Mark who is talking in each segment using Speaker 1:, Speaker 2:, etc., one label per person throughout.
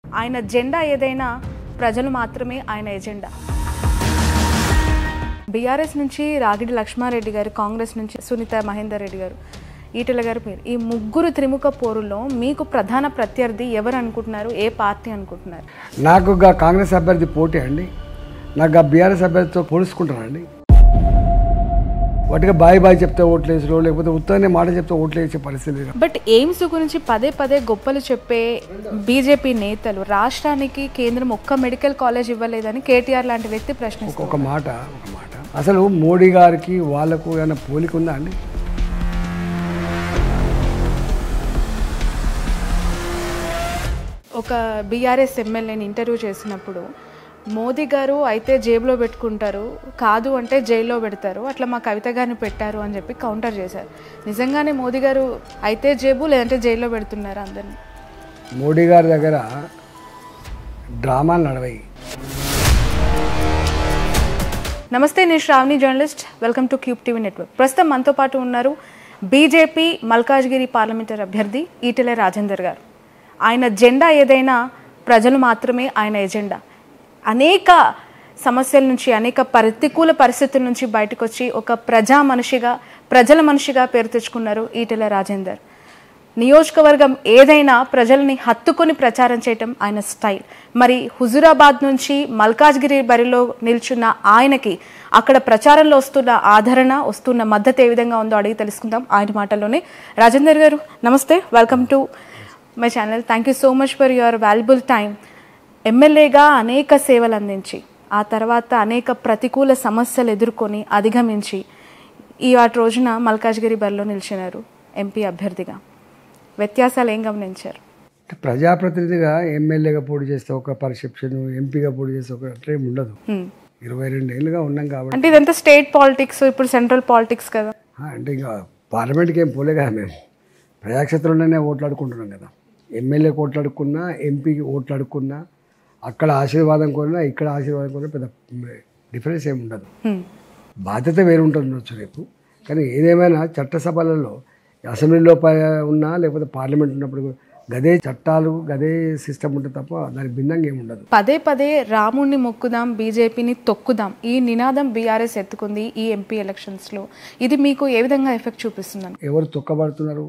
Speaker 1: ఆయన జెండా ఏదైనా ప్రజలు మాత్రమే ఆయన ఎజెండా బీఆర్ఎస్ నుంచి రాగిడి లక్ష్మారెడ్డి గారు కాంగ్రెస్ నుంచి సునీత మహేందర్ రెడ్డి గారు ఈటెల గారు మీరు ఈ ముగ్గురు త్రిముఖ పోరులో మీకు ప్రధాన ప్రత్యర్థి ఎవరు అనుకుంటున్నారు ఏ పార్టీ అనుకుంటున్నారు
Speaker 2: నాకు గా కాంగ్రెస్ అభ్యర్థి పోటీ అండి నాకు గా బీఆర్ఎస్ అభ్యర్థితో పోల్చుకుంటానండి వాటిగా బాయ్ బాయ్ చెప్తే ఓట్లు వేసరు లేకపోతే ఉత్తరనే మాట చెప్తే ఓట్లు వేసే పరిస్థితి లేదు
Speaker 1: బట్ ఎయిమ్స్ గురించి పదే పదే గొప్పలు చెప్పే బీజేపీ నేతలు రాష్ట్రానికి కేంద్రం ఒక్క మెడికల్ కాలేజ్ ఇవ్వలేదని కేటీఆర్ లాంటి వ్యక్తి ప్రశ్నిస్తారు
Speaker 2: ఒక మాట ఒక మాట అసలు మోడీ గారికి వాళ్ళకు ఏమైనా పోలిక ఉందా అండి
Speaker 1: ఒక బీఆర్ఎస్ ఎమ్మెల్యేని ఇంటర్వ్యూ చేసినప్పుడు మోదీ గారు అయితే జేబులో పెట్టుకుంటారు కాదు అంటే జైల్లో పెడతారు అట్లా మా కవిత గారిని పెట్టారు అని చెప్పి కౌంటర్ చేశారు నిజంగానే మోదీ గారు అయితే జేబు లేదంటే జైల్లో పెడుతున్నారు అందరిని
Speaker 2: మోడీ గారి దగ్గర డ్రామాలు నడవాయి
Speaker 1: నమస్తే నేను Sravani journalist welcome to Cube TV network ప్రస్తుతం మనతో పాటు ఉన్నారు బీజేపీ మల్కాజ్గిరి పార్లమెంటరీ అభ్యర్థి ఈటెల రాజేందర్ గారు ఆయన జెండా ఏదైనా ప్రజలు మాత్రమే ఆయన ఎజెండా అనేక సమస్యల నుంచి అనేక ప్రతికూల పరిస్థితుల నుంచి బయటకు వచ్చి ఒక ప్రజా మనిషిగా ప్రజల మనిషిగా పేరు తెచ్చుకున్నారు ఈటెల రాజేందర్ నియోజకవర్గం ఏదైనా ప్రజల్ని హత్తుకొని ప్రచారం చేయటం ఆయన స్టైల్ మరి హుజురాబాద్ నుంచి మల్కాజ్గిరి బరిలో నిల్చున్న ఆయనకి అక్కడ ప్రచారంలో వస్తున్న ఆదరణ వస్తున్న మద్దతు ఏ విధంగా ఉందో అడిగి తెలుసుకుందాం ఆయన మాటల్లోనే రాజేందర్ గారు నమస్తే welcome to my channel thank you so much for your valuable time ఎమ్మెల్యేగా అనేక సేవలు అందించి ఆ తర్వాత అనేక ప్రతికూల సమస్యలు ఎదుర్కొని అధిగమించి ఈ వాటి రోజున మల్కాజ్గిరి బరిలో నిలిచినారు ఎంపీ అభ్యర్థిగా వ్యత్యాసాలు ఏం గమనించారు
Speaker 2: ప్రజాప్రతినిధిగా ఎమ్మెల్యేగా పోటీ చేస్తే ఒక పర్సెప్షన్ ఎంపీగా పోటీ చేస్తే ఒక అట్లా ఏమి ఉండదు
Speaker 1: హ్మ్.
Speaker 2: ఇరవై రెండు ఏళ్ళుగా ఉన్నాం కాబట్టి
Speaker 1: అంటే ఇదంతా స్టేట్ పాలిటిక్స్ ఇప్పుడు సెంట్రల్ పాలిటిక్స్ కదా
Speaker 2: ఆ, అంటే ఇంకా పార్లమెంట్కి ఏం పోలే కదా మేము ప్రజాక్షేత్రంలోనే ఓట్లాడుకుంటున్నాం కదా ఎమ్మెల్యేకి ఓట్లాడుకున్నా ఎంపీకి ఓట్లాడుకున్నా అక్కడ ఆశీర్వాదం కొన్నా ఇక్కడ ఆశీర్వాదం కొన్నా పెద్ద డిఫరెన్స్ ఏమి ఉండదు
Speaker 1: హ్మ్.
Speaker 2: బాధ్యత వేరు ఉంటుండొచ్చు రేపు కానీ ఏదేమైనా చట్టసభలలో అసెంబ్లీలో ప- ఉన్నా లేకపోతే పార్లమెంట్ ఉన్నప్పుడు గదే చట్టాలు గదే సిస్టమ్ ఉంటుంది తప్ప దానికి భిన్నంగా ఏమి ఉండదు
Speaker 1: పదే పదే రాముణ్ణి మొక్కుదాం బీజేపీని తొక్కుదాం ఈ నినాదం బీఆర్ఎస్ ఎత్తుకుంది ఈ ఎంపీ ఎలక్షన్స్ లో ఇది మీకు ఏ విధంగా ఎఫెక్ట్ చూపిస్తుంది
Speaker 2: ఎవరు తొక్కబడుతున్నారు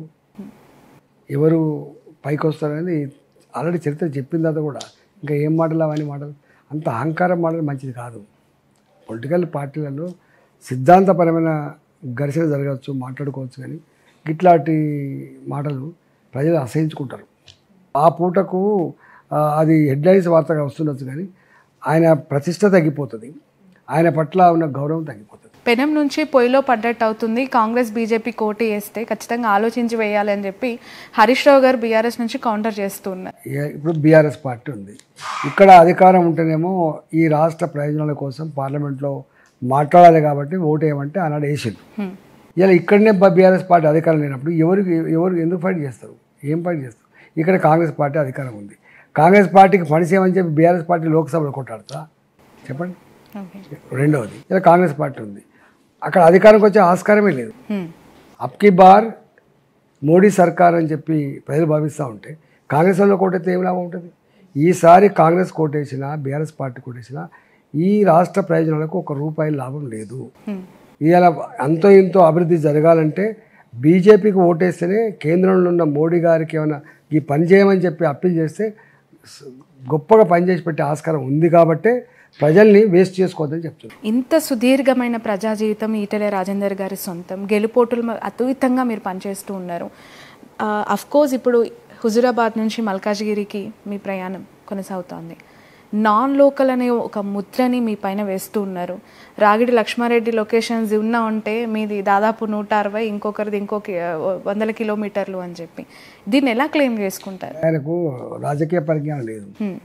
Speaker 2: ఎవరు పైకి వస్తారని ఆల్రెడీ చరిత్ర చెప్పిన తర్వాత కూడా ఇంకా ఏం మాటలు అవన్నీ మాటలు అంత అహంకారం మాటలు మంచిది కాదు పొలిటికల్ పార్టీలలో సిద్ధాంతపరమైన ఘర్షణ జరగవచ్చు మాట్లాడుకోవచ్చు కానీ ఇట్లాంటి మాటలు ప్రజలు అసహించుకుంటారు ఆ పూటకు ఆ, అది హెడ్లైన్స్ వార్తగా వస్తుండొచ్చు కానీ ఆయన ప్రతిష్ట తగ్గిపోతుంది ఆయన పట్ల ఉన్న గౌరవం తగ్గిపోతుంది
Speaker 1: పెనం నుంచి పొయ్యిలో పడ్డట్టు అవుతుంది కాంగ్రెస్ బీజేపీ కోటి వేస్తే ఖచ్చితంగా ఆలోచించి వేయాలి అని చెప్పి హరీష్ రావు గారు బీఆర్ఎస్ నుంచి కౌంటర్ చేస్తూ ఉన్నారు
Speaker 2: ఇక- ఇప్పుడు బీఆర్ఎస్ పార్టీ ఉంది ఇక్కడ అధికారం ఉంటేనేమో ఈ రాష్ట్ర ప్రయోజనాల కోసం పార్లమెంట్లో మాట్లాడాలి కాబట్టి ఓటు వేయమంటే ఆనాడు వేసిండు
Speaker 1: హ్మ్.
Speaker 2: ఇలా ఇక్కడనే బీఆర్ఎస్ పార్టీ అధికారం లేనప్పుడు ఎవరికి ఎవరు ఎందుకు ఫైట్ చేస్తారు ఏం ఫైట్ చేస్తారు ఇక్కడ కాంగ్రెస్ పార్టీ అధికారం ఉంది కాంగ్రెస్ పార్టీకి ఫండ్ చేయమని చెప్పి బీఆర్ఎస్ పార్టీ లోక్సభలో కొట్టాడుతా చెప్పండి
Speaker 1: ఓకే
Speaker 2: రెండవది ఇలా కాంగ్రెస్ పార్టీ ఉంది అక్కడ అధికారంకి వచ్చే ఆస్కారమే లేదు
Speaker 1: హ్మ్.
Speaker 2: అప్కి బార్ మోడీ సర్కార్ అని చెప్పి ప్రజలు భావిస్తూ ఉంటే కాంగ్రెస్ వాళ్ళు కోటైతే ఏం లాభం ఉంటుంది ఈసారి కాంగ్రెస్ కోటేసిన బీఆర్ఎస్ పార్టీ కోటేసిన ఈ రాష్ట్ర ప్రయోజనాలకు ఒక రూపాయి లాభం లేదు
Speaker 1: హ్మ్.
Speaker 2: ఇవాళ అంతో ఇంతో అభివృద్ధి జరగాలంటే బీజేపీకి ఓటేస్తేనే కేంద్రంలో ఉన్న మోడీ గారికి ఏమైనా ఈ పని చేయమని చెప్పి అప్పీల్ చేస్తే స- గొప్పగా పనిచేసి పెట్టే ఆస్కారం ఉంది కాబట్టే ప్రజల్ని వేస్ట్ చేసుకోవద్దని చెప్తున్నారు
Speaker 1: ఇంత సుదీర్ఘమైన ప్రజా జీవితం ఈటెల రాజేందర్ గారి సొంతం గెలుపోటులు మ- అతీతంగా మీరు పనిచేస్తూ ఉన్నారు అఫ్ కోర్స్ ఇప్పుడు హుజురాబాద్ నుంచి మల్కాజ్గిరికి మీ ప్రయాణం కొనసాగుతోంది నాన్ లోకల్ అనే ఒక ముద్రని మీ పైన వేస్తూ ఉన్నారు రాగిడి లక్ష్మారెడ్డి లొకేషన్స్ ఉన్నా ఉంటే మీది దాదాపు నూట అరవై ఇంకొకరిది ఇంకొక ఆ, వందల కిలోమీటర్లు అని చెప్పి దీన్ని ఎలా క్లెయిమ్ చేసుకుంటారు
Speaker 2: ఆయనకు రాజకీయ పరిజ్ఞానం లేదు
Speaker 1: హ్మ్.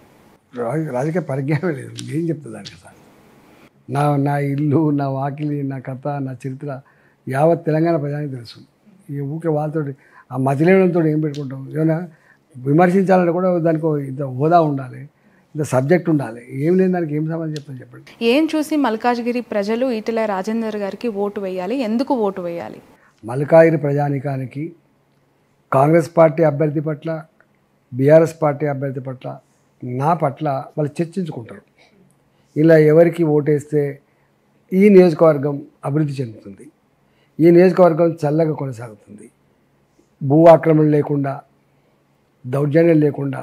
Speaker 2: రా- రాజకీయ పరిజ్ఞానం లేదు ఏం చెప్తుంది దానికి అసలు నా నా ఇల్లు నా వాకిలి నా కథ నా చరిత్ర యావత్ తెలంగాణ ప్రజానికి తెలుసు ఈ ఊకే వాళ్ళతో ఆ మతిలేనంతో ఏం పెట్టుకుంటాం ఏమైనా విమర్శించాలంటే కూడా దానికి ఓ ఇంత హోదా ఉండాలి ఇంత సబ్జెక్ట్ ఉండాలి ఏం లేని దానికి ఏం సంబంధం చెప్తాను చెప్పండి
Speaker 1: ఏం చూసి మల్కాజ్గిరి ప్రజలు ఈటెల రాజేందర్ గారికి ఓటు వేయాలి ఎందుకు ఓటు వేయాలి
Speaker 2: మల్కాయిరి ప్రజానికానికి కాంగ్రెస్ పార్టీ అభ్యర్థి పట్ల బీఆర్ఎస్ పార్టీ అభ్యర్థి పట్ల నా పట్ల వాళ్ళు చర్చించుకుంటారు ఇలా ఎవరికి ఓటేస్తే ఈ నియోజకవర్గం అభివృద్ధి చెందుతుంది ఈ నియోజకవర్గం చల్లగా కొనసాగుతుంది భూ ఆక్రమణ లేకుండా దౌర్జన్యం లేకుండా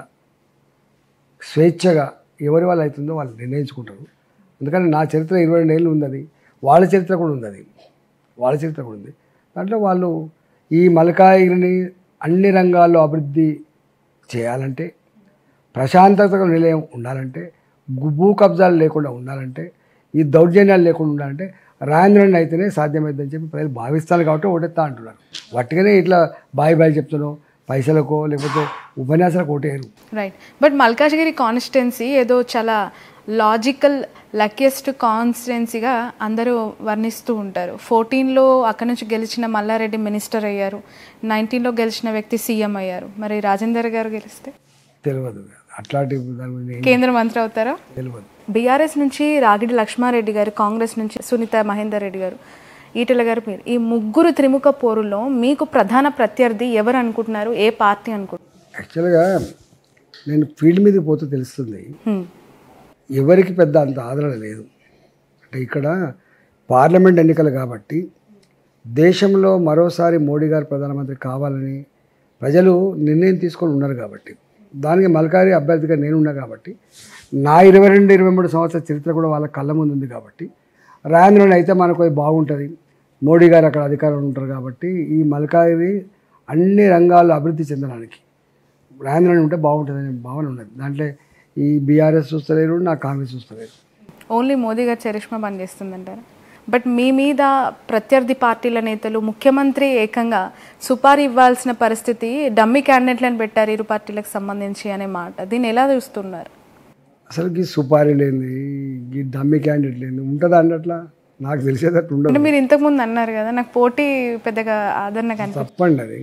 Speaker 2: స్వేచ్ఛగా ఎవరి వాళ్ళు అవుతుందో వాళ్ళు నిర్ణయించుకుంటారు అందుకని నా చరిత్ర ఇరవై రెండు ఏళ్ళు ఉంది అది వాళ్ళ చరిత్ర కూడా ఉంది అది వాళ్ళ చరిత్ర కూడా ఉంది దాంట్లో వాళ్ళు ఈ మలకాయిని అన్ని రంగాల్లో అభివృద్ధి చేయాలంటే ప్రశాంతత నిలయం ఉండాలంటే గు- భూ కబ్జాలు లేకుండా ఉండాలంటే ఈ దౌర్జన్యాలు లేకుండా ఉండాలంటే రాజేంద్రన్ అయితేనే సాధ్యమైందని చెప్పి ప్రజలు భావిస్తారు కాబట్టి ఓటెత్తా అంటున్నారు వట్టిగానే ఇట్లా బాయి బాయి చెప్తున్నావు పైసలకో లేకపోతే ఉపన్యాసాలకు ఓటేయరు
Speaker 1: రైట్ బట్ మల్కాజ్గిరి కాన్స్టిట్యున్సీ ఏదో చాలా లాజికల్ లక్కీయెస్ట్ కాన్స్టిట్యున్సీగా అందరూ వర్ణిస్తూ ఉంటారు ఫోర్టీన్లో అక్కడ నుంచి గెలిచిన మల్లారెడ్డి మినిస్టర్ అయ్యారు నైన్టీన్లో గెలిచిన వ్యక్తి సీఎం అయ్యారు మరి రాజేందర్ గారు గెలిస్తే
Speaker 2: తెలియదు అట్లాంటి దాని గురించి ఏం
Speaker 1: కేంద్ర మంత్రి అవుతారా
Speaker 2: తెలియదు
Speaker 1: బీఆర్ఎస్ నుంచి రాగిడి లక్ష్మారెడ్డి గారు కాంగ్రెస్ నుంచి సునీత మహేందర్ రెడ్డి గారు ఈటెల గారు మీరు ఈ ముగ్గురు త్రిముఖ పోరులో మీకు ప్రధాన ప్రత్యర్థి ఎవరు అనుకుంటున్నారు ఏ పార్టీ అనుకుంటున్నారు
Speaker 2: యాక్చువల్గా నేను ఫీల్డ్ మీదకి పోతే తెలుస్తుంది
Speaker 1: హ్మ్.
Speaker 2: ఎవరికి పెద్ద అంత ఆదరణ లేదు అంటే ఇక్కడ పార్లమెంట్ ఎన్నికలు కాబట్టి దేశంలో మరోసారి మోడీ గారు ప్రధానమంత్రి కావాలని ప్రజలు నిర్ణయం తీసుకొని ఉన్నారు కాబట్టి దానికి మల్కారి అభ్యర్థిగా నేను ఉన్నా కాబట్టి నా ఇరవై రెండు ఇరవై మూడు సంవత్సరాల చరిత్ర కూడా వాళ్ళ కళ్ళ ముందు ఉంది కాబట్టి రాజేంద్రన్ అయితే మనకు అది బాగుంటుంది మోడీ గారు అక్కడ అధికారంలో ఉంటారు కాబట్టి ఈ మల్కారి అన్ని రంగాల్లో అభివృద్ధి చెందడానికి రాజేంద్రన్ ఉంటే బాగుంటుందనే భావన ఉన్నది దాంట్లో ఈ బీఆర్ఎస్ చూస్తలేరు నా కాంగ్రెస్ చూస్తలేరు
Speaker 1: ఓన్లీ మోదీ గారు చరిష్మా పనిచేస్తుందంటారా బట్ మీ మీద ప్రత్యర్థి పార్టీల నేతలు ముఖ్యమంత్రి ఏకంగా సుపారీ ఇవ్వాల్సిన పరిస్థితి డమ్మీ క్యాండిడేట్లను పెట్టారు ఇరు పార్టీలకు సంబంధించి అనే మాట దీన్ని ఎలా చూస్తున్నారు
Speaker 2: అసలు ఈ సుపారీ లేని ఈ డమ్మి క్యాండిడేట్ లేని ఉంటుందా అన్నట్లా నాకు తెలిసేటట్టు ఉండదు
Speaker 1: అంటే మీరు ఇంతకుముందు అన్నారు కదా నాకు పోటీ పెద్దగా ఆదరణ కనిపి
Speaker 2: తప్పండి అది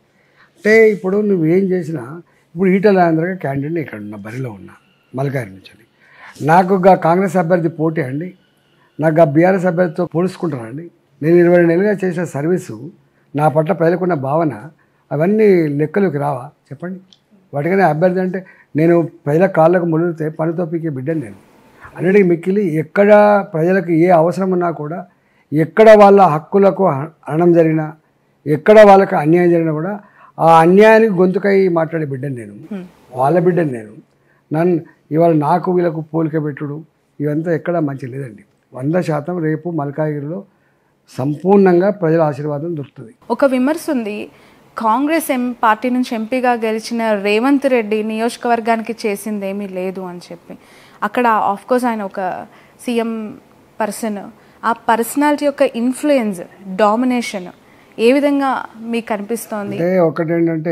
Speaker 2: అంటే ఇప్పుడు నువ్వేం చేసినా ఇప్పుడు ఈటల ఆంధ్రగా క్యాండిడేట్ ఇక్కడ ఉన్నా బరిలో ఉన్నా మలకారి నుంచి నాకు గా కాంగ్రెస్ అభ్యర్థి పోటీ అండి నాకు ఆ బీఆర్ఎస్ అభ్యర్థితో పోల్చుకుంటానండి నేను ఇరవై రెండు నెలలుగా చేసిన సర్వీసు నా పట్ల ప్రజలకున్న భావన అవన్నీ లెక్కలోకి రావా చెప్పండి వాటికనే అభ్యర్థి అంటే నేను ప్రజల కాళ్ళకు మునిగితే పనితో పీకే బిడ్డను నేను అన్నిటికీ మిక్కిలి ఎక్కడ ప్రజలకు ఏ అవసరం ఉన్నా కూడా ఎక్కడ వాళ్ళ హక్కులకు హ- హరణం జరిగినా ఎక్కడ వాళ్ళకి అన్యాయం జరిగినా కూడా ఆ అన్యాయానికి గొంతుకై మాట్లాడే బిడ్డను నేను వాళ్ళ బిడ్డను నేను నన్ను ఇవాళ నాకు వీళ్ళకు పోలిక పెట్టుడు ఇవంతా ఎక్కడ మంచి లేదండి వంద శాతం రేపు మల్కాగిరిలో సంపూర్ణంగా ప్రజల ఆశీర్వాదం దొరుకుతుంది
Speaker 1: ఒక విమర్శ ఉంది కాంగ్రెస్ ఎం పార్టీ నుంచి ఎంపీగా గెలిచిన రేవంత్ రెడ్డి నియోజకవర్గానికి చేసింది ఏమీ లేదు అని చెప్పి అక్కడ ఆఫ్ కోర్స్ ఆయన ఒక సీఎం పర్సన్ ఆ పర్సనాలిటీ యొక్క ఇన్ఫ్లుయెన్స్ డామినేషన్ ఏ విధంగా మీకు కనిపిస్తోంది
Speaker 2: అంటే ఒకటి ఏంటంటే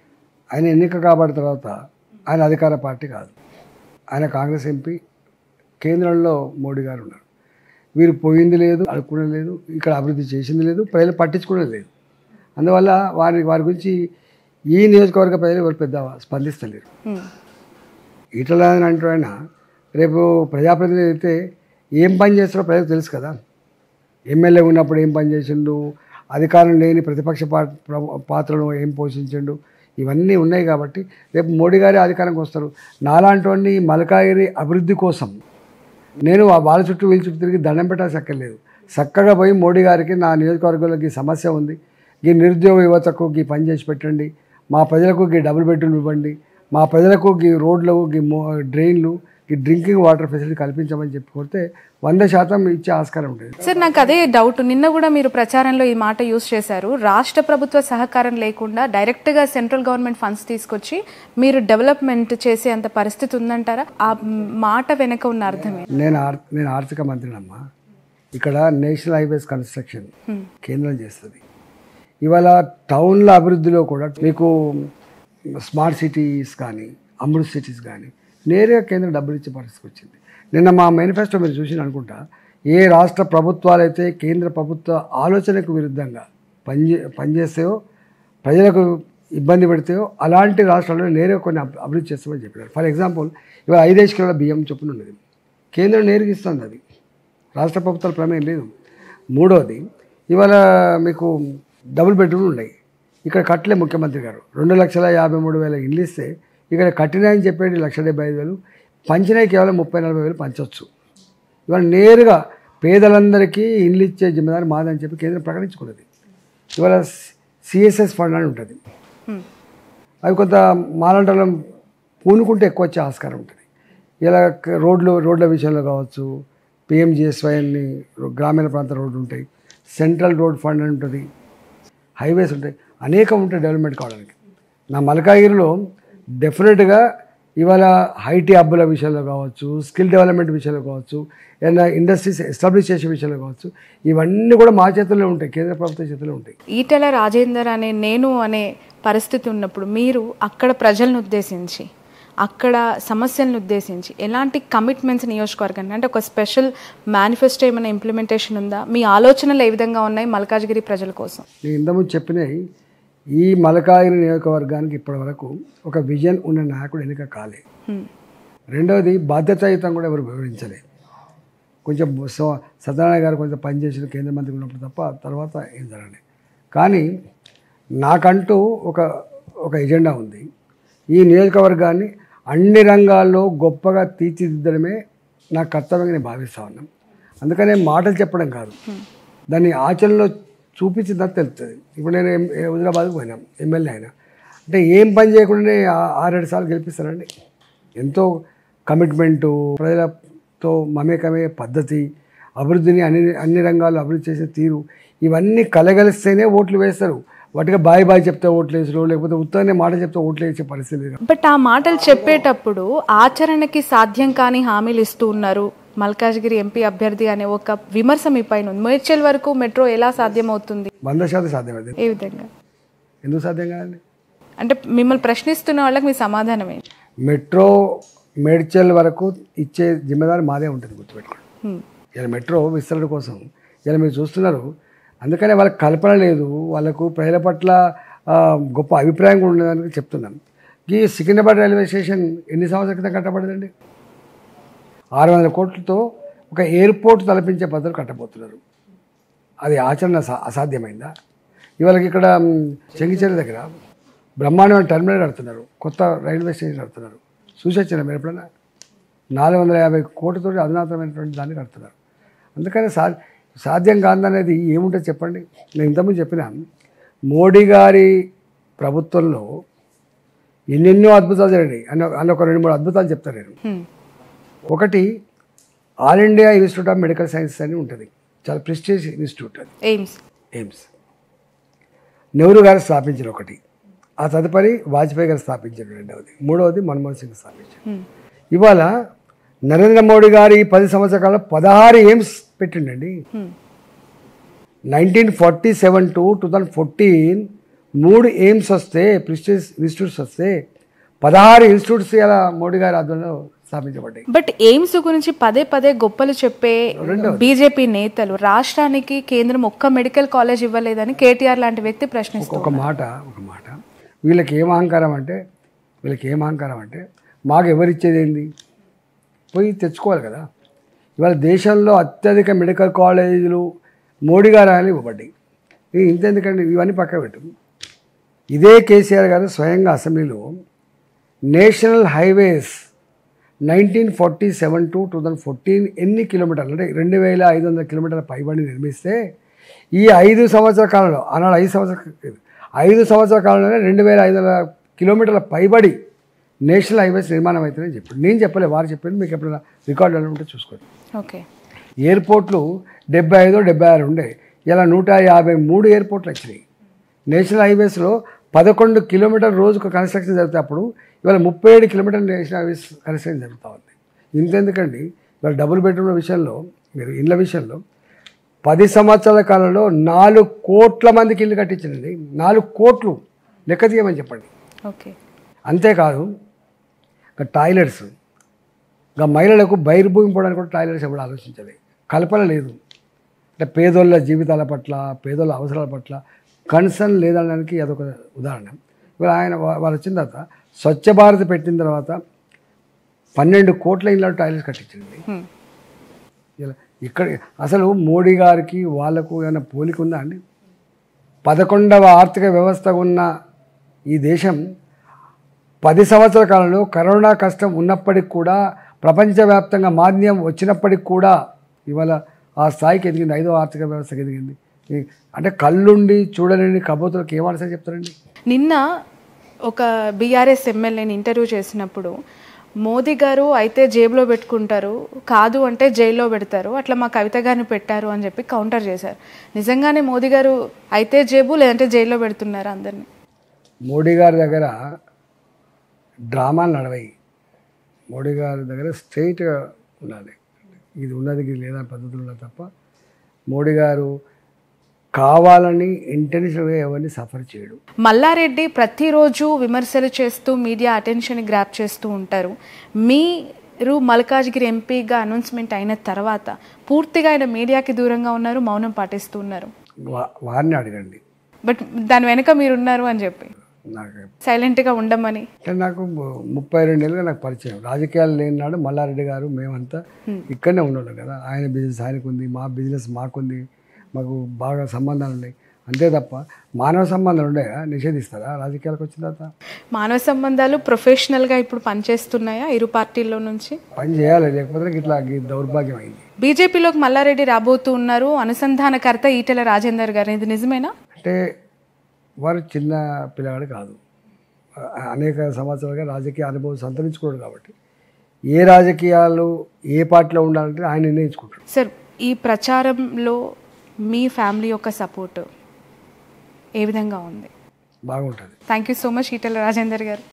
Speaker 2: ఆయన ఎన్నిక కాబడిన తర్వాత ఆయన అధికార పార్టీ కాదు ఆయన కాంగ్రెస్ ఎంపీ కేంద్రంలో మోడీ గారు ఉన్నారు వీరు పోయింది లేదు అడుక్కునే లేదు ఇక్కడ అభివృద్ధి చేసింది లేదు ప్రజలు పట్టించుకునేది లేదు అందువల్ల వారి వారి గురించి ఈ నియోజకవర్గ ప్రజలు ఎవరు పెద్ద స్పందిస్తలేరు
Speaker 1: హ్మ్.
Speaker 2: ఈటల అని అంటూ ఆయన రేపు ప్రజాప్రతినిధి అయితే ఏం పని చేస్తారో ప్రజలకు తెలుసు కదా ఎమ్మెల్యే ఉన్నప్పుడు ఏం పని చేసిండు అధికారం లేని ప్రతిపక్ష పా ప్ర- పాత్రను ఏం పోషించిండు ఇవన్నీ ఉన్నాయి కాబట్టి రేపు మోడీ గారి అధికారంకి వస్తారు నాలాంటి వాడిని మలకాగిరి అభివృద్ధి కోసం నేను ఆ వాళ్ళ చుట్టూ వీళ్ళ చుట్టూ తిరిగి దండం పెట్టాల్సి అక్కర్లేదు చక్కగా పోయి మోడీ గారికి నా నియోజకవర్గంలో ఈ సమస్య ఉంది ఈ నిరుద్యోగ యువతకు ఈ పని చేసి పెట్టండి మా ప్రజలకు ఈ డబుల్ బెడ్రూమ్ ఇవ్వండి మా ప్రజలకు ఈ రోడ్లు ఈ మో డ్రైన్లు ఈ డ్రింకింగ్ వాటర్ ఫెసిలిటీ కల్పించమని చెప్పి కొడితే వంద శాతం ఇచ్చే ఆస్కారం ఉంటుంది
Speaker 1: సార్ నాకు అదే డౌట్ నిన్న కూడా మీరు ప్రచారంలో ఈ మాట యూజ్ చేశారు రాష్ట్ర ప్రభుత్వ సహకారం లేకుండా డైరెక్ట్గా సెంట్రల్ గవర్నమెంట్ ఫండ్స్ తీసుకొచ్చి మీరు డెవలప్మెంట్ చేసే అంత పరిస్థితి ఉందంటారా ఆ మాట వెనక ఉన్న అర్థమే
Speaker 2: నేను ఆర్ నేను ఆర్థిక మంత్రినమ్మా ఇక్కడ నేషనల్ హైవేస్ కన్స్ట్రక్షన్ కేంద్రం చేస్తుంది ఇవాళ టౌన్ల అభివృద్ధిలో కూడా మీకు స్మార్ట్ సిటీస్ కానీ అమృత్ సిటీస్ కానీ నేరుగా కేంద్రం డబ్బులు ఇచ్చే పరిస్థితికి వచ్చింది నిన్న మా మేనిఫెస్టో మీరు చూసిన అనుకుంటా ఏ రాష్ట్ర ప్రభుత్వాలు అయితే కేంద్ర ప్రభుత్వ ఆలోచనకు విరుద్ధంగా పనిచే పనిచేస్తాయో ప్రజలకు ఇబ్బంది పెడతాయో అలాంటి రాష్ట్రాల్లో నేరుగా కొన్ని అభి- అభివృద్ధి చేస్తామని చెప్పారు ఫర్ ఎగ్జాంపుల్ ఇవాళ ఐదేసి కిలోల బియ్యం చొప్పున ఉన్నది కేంద్రం నేరుగా ఇస్తుంది అది రాష్ట్ర ప్రభుత్వాల ప్రమేయం లేదు మూడవది ఇవాళ మీకు డబుల్ బెడ్రూమ్లు ఉన్నాయి ఇక్కడ కట్టలే ముఖ్యమంత్రి గారు రెండు లక్షల యాభై మూడు వేల ఇల్లు ఇస్తే ఇక్కడ కట్టినాయని చెప్పేది లక్ష డెబ్బై ఐదు వేలు పంచినాయి కేవలం ముప్పై నలభై వేలు పంచవచ్చు ఇవాళ నేరుగా పేదలందరికీ ఇల్లు ఇచ్చే జిమ్మదారి మాదని చెప్పి కేంద్రం ప్రకటించుకున్నది ఇవాళ సిఎస్ఎస్ ఫండ్ అని ఉంటుంది
Speaker 1: హ్మ్.
Speaker 2: అవి కొంత మాలంటలం పూనుకుంటే ఎక్కువ వచ్చే ఆస్కారం ఉంటుంది ఇలా క- రోడ్లు రోడ్ల విషయంలో కావచ్చు పిఎంజిఎస్వై అని గ్రామీణ ప్రాంత రోడ్లు ఉంటాయి సెంట్రల్ రోడ్ ఫండ్ అని ఉంటుంది హైవేస్ ఉంటాయి అనేకం ఉంటాయి డెవలప్మెంట్ కావడానికి నా మల్కాగిరిలో డెఫినెట్గా ఇవాళ ఐటీ హబ్బుల విషయంలో కావచ్చు స్కిల్ డెవలప్మెంట్ విషయంలో కావచ్చు ఏదైనా ఇండస్ట్రీస్ ఎస్టాబ్లిష్ చేసే విషయంలో కావచ్చు ఇవన్నీ కూడా మా చేతుల్లో ఉంటాయి కేంద్ర ప్రభుత్వ చేతుల్లో ఉంటాయి
Speaker 1: ఈటెల రాజేందర్ అనే నేను అనే పరిస్థితి ఉన్నప్పుడు మీరు అక్కడ ప్రజలను ఉద్దేశించి అక్కడ సమస్యలను ఉద్దేశించి ఎలాంటి కమిట్మెంట్స్ నియోజకవర్గానికి అంటే ఒక స్పెషల్ మేనిఫెస్టో ఏమైనా ఇంప్లిమెంటేషన్ ఉందా మీ ఆలోచనలు ఏ విధంగా ఉన్నాయి మల్కాజ్గిరి ప్రజల కోసం
Speaker 2: నేను ఇంతకుముందు చెప్పినవి ఈ మలకాగిరి నియోజకవర్గానికి ఇప్పటివరకు ఒక విజన్ ఉన్న నాయకుడు ఎన్నిక కాలే
Speaker 1: హ్మ్.
Speaker 2: రెండవది బాధ్యతాయుతం కూడా ఎవరు వివరించలేదు కొంచెం స- సత్యనారాయణ గారు కొంచెం పనిచేసిన కేంద్ర మంత్రి ఉన్నప్పుడు తప్ప తర్వాత ఏం జరగలేదు కానీ నాకంటూ ఒక ఒక ఎజెండా ఉంది ఈ నియోజకవర్గాన్ని అన్ని రంగాల్లో గొప్పగా తీర్చిదిద్దడమే నా కర్తవ్యంగా నేను భావిస్తా ఉన్నాను అందుకనే మాటలు చెప్పడం కాదు దాన్ని ఆచరణలో చూపించిందా తెలుస్తుంది ఇప్పుడు నేను ఎం- ఏ- హుజరాబాద్కి పోయినాం ఎమ్మెల్యే అయినా అంటే ఏం పని చేయకుండానే ఆ- ఆరేడు సార్లు గెలిపిస్తారండి ఎంతో కమిట్మెంటు ప్రజలతో మమేకమయ్యే పద్ధతి అభివృద్ధిని అన్ని అన్ని రంగాల్లో అభివృద్ధి చేసే తీరు ఇవన్నీ కలగలిస్తేనే ఓట్లు వేస్తారు వాటిగా బాయ్ బాయ్ చెప్తే ఓట్లు వేసరు లేకపోతే ఉత్తరనే మాట చెప్తే ఓట్లు వేసే పరిస్థితి లేదు
Speaker 1: బట్ ఆ మాటలు చెప్పేటప్పుడు ఆచరణకి సాధ్యం కాని హామీలు ఇస్తూ ఉన్నారు మల్కాజ్గిరి ఎంపీ అభ్యర్థి అనే ఒక విమర్శ మీ పైన ఉంది మేడ్చల్ వరకు మెట్రో ఎలా సాధ్యమవుతుంది
Speaker 2: వంద శాతం సాధ్యమైంది
Speaker 1: ఏ విధంగా
Speaker 2: ఎందుకు సాధ్యం కాదండి
Speaker 1: అంటే మిమ్మల్ని ప్రశ్నిస్తున్న వాళ్ళకి మీ సమాధానం ఏంటి
Speaker 2: మెట్రో మేడ్చల్ వరకు ఇచ్చే జిమ్మేదారి మాదే ఉంటుంది గుర్తుపెట్టుకోండి
Speaker 1: హ్మ్.
Speaker 2: ఇలా మెట్రో విస్తరణ కోసం ఇలా మీరు చూస్తున్నారు అందుకనే వాళ్ళకి కల్పన లేదు వాళ్ళకు ప్రజల పట్ల ఆ, గొప్ప అభిప్రాయం కూడా ఉండదని చెప్తున్నాను ఈ సికింద్రాబాద్ రైల్వే స్టేషన్ ఎన్ని సంవత్సరాల క్రితం కట్టబడిందండి ఆరు వందల కోట్లతో ఒక ఎయిర్పోర్ట్ తలపించే పద్ధతులు కట్టబోతున్నారు అది ఆచరణ సా- అసాధ్యమైందా ఇవాళ ఇక్కడ మ్, చెంగిచెర్ల దగ్గర బ్రహ్మాండమైన టెర్మినల్ కడుతున్నారు కొత్త రైల్వే స్టేషన్ కడుతున్నారు చూసొచ్చిన మీరు ఎప్పుడైనా నాలుగు వందల యాభై కోట్లతో అధునాతమైనటువంటి దాన్ని కడుతున్నారు అందుకని సా సాధ్యం కాదనేది ఏముంటుంది చెప్పండి నేను ఇంతకుముందు చెప్పిన మోడీ గారి ప్రభుత్వంలో ఎన్నెన్నో అద్భుతాలు జరిగినాయి అని అని ఒక రెండు మూడు అద్భుతాలు చెప్తాను నేను
Speaker 1: హ్మ్.
Speaker 2: ఒకటి All India Institute of Medical Sciences అని ఉంటుంది చాలా ప్రెస్టీజ్ ఇన్స్టిట్యూట్ అది
Speaker 1: ఎయిమ్స్
Speaker 2: ఎయిమ్స్ నెహ్రూ గారు స్థాపించిన ఒకటి ఆ తదుపరి వాజ్పేయి గారు స్థాపించిన రెండవది మూడవది మన్మోహన్ సింగ్ స్థాపించారు
Speaker 1: హ్మ్.
Speaker 2: ఇవాళ నరేంద్ర మోడీ గారు ఈ పది సంవత్సరాల కాలంలో పదహారు ఎయిమ్స్ పెట్టిండండి
Speaker 1: hmm.
Speaker 2: Nineteen forty seven to two thousand fourteen మూడు ఎయిమ్స్ వస్తే ప్రెస్టీజ్ ఇన్స్టిట్యూట్స్ వస్తే పదహారు ఇన్స్టిట్యూట్స్ ఇలా మోడీ గారి ఆధ్వర్యంలో స్థాపించబడ్డాయి
Speaker 1: బట్ ఎయిమ్స్ గురించి పదే పదే గొప్పలు చెప్పే బీజేపీ నేతలు రాష్ట్రానికి కేంద్రం ఒక్క మెడికల్ కాలేజ్ ఇవ్వలేదని కేటీఆర్ లాంటి వ్యక్తి ప్రశ్నిస్తారు
Speaker 2: ఒక మాట ఒక మాట వీళ్ళకి ఏం అహంకారం అంటే వీళ్ళకి ఏం అహంకారం అంటే మాకు ఎవరిచ్చేది ఏంది పోయి తెచ్చుకోవాలి కదా ఇవాళ దేశంలో అత్యధిక మెడికల్ కాలేజీలు మోడీ గారు అని ఇవ్వబడ్డాయి ఇది ఇంత ఎందుకండి ఇవన్నీ పక్క పెట్టు ఇదే కేసీఆర్ గారు స్వయంగా అసెంబ్లీలో national highways nineteen forty seven to two thousand fourteen ఎన్ని కిలోమీటర్లు అంటే రెండు వేల ఐదు వందల కిలోమీటర్ల పైబడి నిర్మిస్తే ఈ ఐదు సంవత్సరాల కాలంలో ఆనాడు ఐదు సంవత్సరాల ఐదు సంవత్సరాల కాలంలోనే రెండు వేల ఐదు వందల కిలోమీటర్ల పైబడి నేషనల్ హైవేస్ నిర్మాణం అవుతుందని చెప్పాడు నేను చెప్పలే వారు చెప్పింది మీకు ఎప్పుడైనా రికార్డులు ఉంటే చూసుకోండి
Speaker 1: ఓకే
Speaker 2: ఎయిర్పోర్ట్లు డెబ్బై ఐదు డెబ్బై ఆరు ఉండే ఇలా నూట యాభై మూడు ఎయిర్పోర్ట్లు వచ్చినాయి నేషనల్ హైవేస్లో పదకొండు కిలోమీటర్ రోజుకు కన్స్ట్రక్షన్ జరుగుతాయి అప్పుడు ఇవాళ ముప్పై ఏడు కిలోమీటర్ల నేషనల్ హైవేస్ కన్స్ట్రక్షన్ జరుగుతూ ఉంది ఇంతెందుకండి ఇవాళ డబుల్ బెడ్రూమ్ల విషయంలో మీరు ఇళ్ళ విషయంలో పది సంవత్సరాల కాలంలో నాలుగు కోట్ల మందికి ఇల్లు కట్టించండి నాలుగు కోట్లు లెక్క తీయమని చెప్పండి
Speaker 1: ఓకే
Speaker 2: అంతేకాదు ఇంకా టాయిలెట్స్ ఇంకా మహిళలకు బహిర్భూమి పోవడానికి కూడా టాయిలెట్స్ ఎప్పుడు ఆలోచించాలి కల్పన లేదు అంటే పేదోళ్ళ జీవితాల పట్ల పేదోళ్ళ అవసరాల పట్ల కన్సర్న్ లేదనడానికి అదొక ఉదాహరణ ఇవాళ ఆయన వా- వాళ్ళు వచ్చిన తర్వాత స్వచ్ఛ భారత్ పెట్టిన తర్వాత పన్నెండు కోట్ల ఇళ్ళ టాయిలెట్స్ కట్టించింది
Speaker 1: హ్మ్.
Speaker 2: ఇలా ఇక్కడ అసలు మోడీ గారికి వాళ్ళకు ఏమైనా పోలిక ఉందా అండి పదకొండవ ఆర్థిక వ్యవస్థ ఉన్న ఈ దేశం పది సంవత్సరాల కాలంలో కరోనా కష్టం ఉన్నప్పటికి కూడా ప్రపంచవ్యాప్తంగా మాంద్యం వచ్చినప్పటికి కూడా ఇవాళ ఆ స్థాయికి ఎదిగింది ఐదో ఆర్థిక వ్యవస్థకి ఎదిగింది ఈ- అంటే కళ్ళుండి చూడలేని కబోతులకు ఏం ఆన్సర్ చెప్తారండి
Speaker 1: నిన్న ఒక బీఆర్ఎస్ ఎమ్మెల్యేని ఇంటర్వ్యూ చేసినప్పుడు మోదీ గారు అయితే జేబులో పెట్టుకుంటారు కాదు అంటే జైల్లో పెడతారు అట్లా మా కవిత గారిని పెట్టారు అని చెప్పి కౌంటర్ చేశారు నిజంగానే మోదీ గారు అయితే జేబు లేదంటే జైల్లో పెడుతున్నారు అందరినీ
Speaker 2: మోడీ గారి దగ్గర డ్రామాలు నడవాయి మోడీ గారి దగ్గర స్ట్రైట్గా ఉండాలి ఇది ఉన్నది ఇది లేదా పద్ధతులు ఉన్నది తప్ప మోడీ గారు కావాలని ఇంటెన్షన్గా ఎవరిని సఫర్ చేయడు
Speaker 1: మల్లారెడ్డి ప్రతిరోజు విమర్శలు చేస్తూ మీడియా అటెన్షన్ గ్రాప్ చేస్తూ ఉంటారు మీరు మల్కాజ్గిరి ఎంపీగా అనౌన్స్మెంట్ అయిన తర్వాత పూర్తిగా ఆయన మీడియాకి దూరంగా ఉన్నారు మౌనం పాటిస్తూ ఉన్నారు
Speaker 2: వా- వారిని అడగండి
Speaker 1: బట్ దాని వెనక మీరు ఉన్నారు అని చెప్పి
Speaker 2: నాకు
Speaker 1: సైలెంట్గా ఉండమని
Speaker 2: అంటే నాకు ము- ముప్పై రెండేళ్ళుగా నాకు పరిచయం రాజకీయాలు లేని నాడు మల్లారెడ్డి గారు మేమంతా ఇక్కడనే ఉన్నాం కదా ఆయన బిజినెస్ ఆయనకు ఉంది మా బిజినెస్ మాకుంది మాకు బాగా సంబంధాలు ఉన్నాయి అంతే తప్ప మానవ సంబంధాలు ఉండేగా నిషేధిస్తారా రాజకీయాలకు వచ్చిన తర్వాత
Speaker 1: మానవ సంబంధాలు ప్రొఫెషనల్గా ఇప్పుడు పనిచేస్తున్నాయా ఇరు పార్టీల్లో నుంచి
Speaker 2: పని చేయాలి లేకపోతే నాకు ఇట్లా ఈ దౌర్భాగ్యం అయింది
Speaker 1: బీజేపీలోకి మల్లారెడ్డి రాబోతూ ఉన్నారు అనుసంధానకర్త ఈటెల రాజేందర్ గారు ఇది నిజమేనా
Speaker 2: అంటే వారు చిన్న పిల్లగాడు కాదు ఆ- అనేక సంవత్సరాలుగా రాజకీయ అనుభవం సంతరించుకోడు కాబట్టి ఏ రాజకీయాలు ఏ పార్టీలో ఉండాలంటే ఆయన నిర్ణయించుకుంటాడు
Speaker 1: సార్ ఈ ప్రచారంలో మీ ఫ్యామిలీ యొక్క సపోర్ట్ ఏ విధంగా ఉంది
Speaker 2: బాగుంటుంది
Speaker 1: thank you so much Etela Rajender గారు